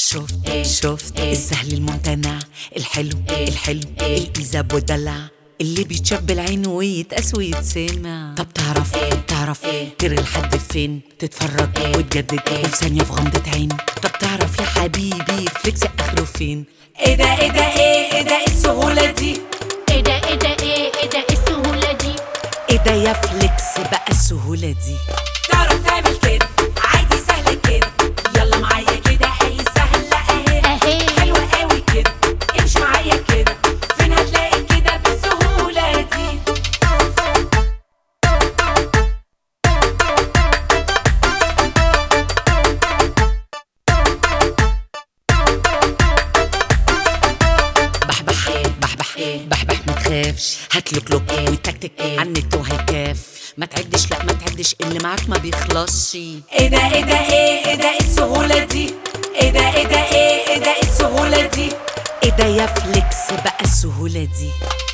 شفت شفت السهل الممتنع الحلو الحلو الإيزا ودلع اللي بيتشاف بالعين ويتقاس ويتسمع طب تعرف تعرف تري لحد فين تتفرج وتجدد وفي ثانية في غمضة عين طب تعرف يا حبيبي فليكس آخره فين ايه ده ايه ده ايه ايه ده إيه السهولة دي ايه ده ايه ده ايه ايه ده ايه السهولة دي ايه ده يا فليكس بقى السهولة دي تعرف تعمل كده عادي سهل كده يلا معايا كده هي سهلة اهي اهي حلوة قوي كده امشي معايا كده فين هتلاقي كده بالسهولة دي بحبح بحبح بحبح ما تخافش هاتلك لوك وتكتك على النت وهيكاف ما تعدش لا ما تعدش اللي معاك ما بيخلصش ايه ده ايه ده ايه ايه ده إيه السهولة دي ايه ده ايه ده ايه ايه ده إيه السهولة دي ايه ده يا فليكس بقى السهولة دي